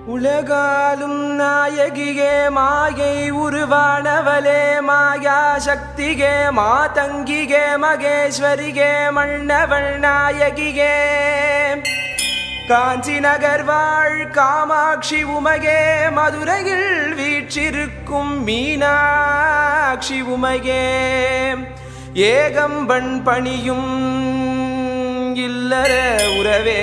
உலகாலும் நாயகியே மாயை உருவானவளே மாயா சக்திகே மாதங்கிகே மகேஸ்வரிகே மன்னவள் நாயகியே காஞ்சி நகர் வாழ் காமாட்சி உமையே மதுரையில் வீற்றிருக்கும் மீனாட்சி உமையே ஏகம்பன் பணியும் இல்லற உறவே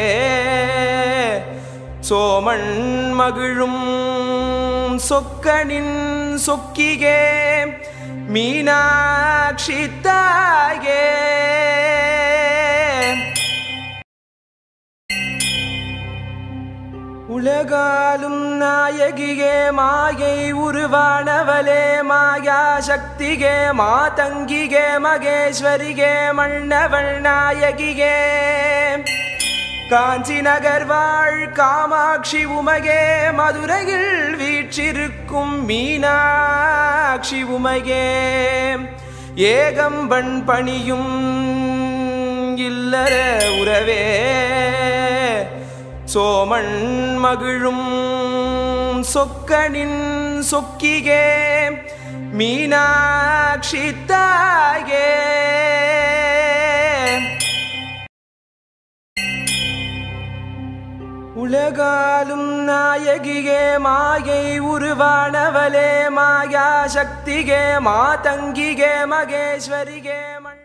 சோமன் மகிழும் சொக்கனின் சொக்கிகே மீனாட்சி தாயே உலகாலும் நாயகியே மாயை உருவானவளே மாயா சக்திகே மாதங்கிகே மகேஸ்வரிகே மன்னவள் நாயகியே காஞ்சி நகர் வாழ் காமாட்சி உமையே மதுரையில் வீற்றிருக்கும் மீனாட்சி உமையே ஏகம்பன் பணியும் இல்லற உறவே சோமன் மகிழும் சொக்கனின் சொக்கிகே மீனாட்சி தாயே உலகாலும் நாயகியே மாயை உருவானவளே மாயா சக்திகே மாதங்கிகே மகேஸ்வரிகே மண்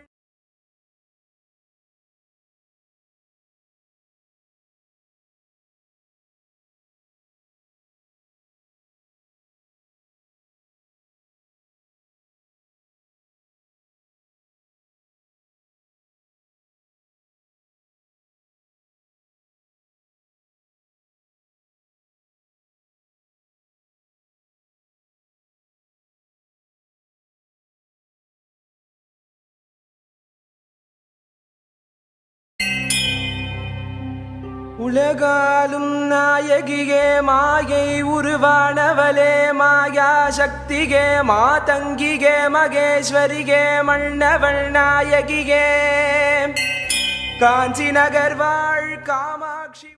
உலகாலும் நாயகியே மாயை உருவானவளே மாயா சக்திகே மாதங்கிகே மகேஸ்வரிகே மன்னவள் நாயகியே காஞ்சி நகர் வாழ் காமாட்சி